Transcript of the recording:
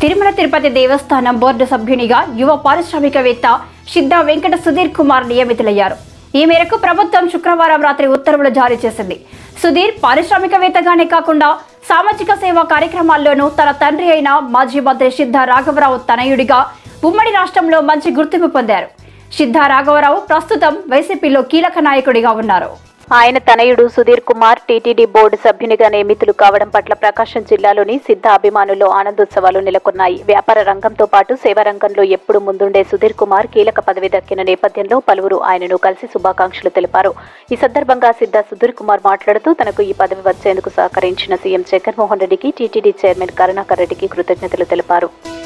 తిరుమల తిరుపతి దేవస్థానం బోర్డు సభ్యునిగా యువ పారిశ్రామికవేత్త సిద్ధ వెంకట సుధీర్ కుమార్ నియమితులయ్యారు ఈ మేరకు ప్రభుత్వం శుక్రవారం రాత్రి ఉత్తర్వులు జారీ చేసింది సుధీర్ పారిశ్రామికవేత్తగానే కాకుండా సామాజిక సేవా కార్యక్రమాల్లోనూ తన తండ్రి అయిన మాజీ మంత్రి సిద్ధ రాఘవరావు తనయుడిగా ఉమ్మడి రాష్ట్రంలో మంచి గుర్తింపు పొందారు సిద్ధ రాఘవరావు ప్రస్తుతం వైసీపీలో కీలక నాయకుడిగా ఉన్నారు ఆయన తనయుడు సుధీర్ కుమార్ టీటీడీ బోర్డు సభ్యునిగా నియమితులు కావడం పట్ల ప్రకాశం జిల్లాలోని సిద్ధ అభిమానుల్లో ఆనందోత్సవాలు నెలకొన్నాయి వ్యాపార రంగంతో పాటు సేవా రంగంలో ఎప్పుడు ముందుండే సుధీర్ కుమార్ కీలక పదవి దక్కిన నేపథ్యంలో పలువురు ఆయనను కలిసి శుభాకాంక్షలు తెలిపారు ఈ సందర్భంగా సిద్ధ సుధీర్ కుమార్ మాట్లాడుతూ తనకు ఈ పదవి వచ్చేందుకు సహకరించిన సీఎం జగన్మోహన్ రెడ్డికి టీటీడీ చైర్మన్ కరుణాకర్ రెడ్డికి కృతజ్ఞతలు తెలిపారు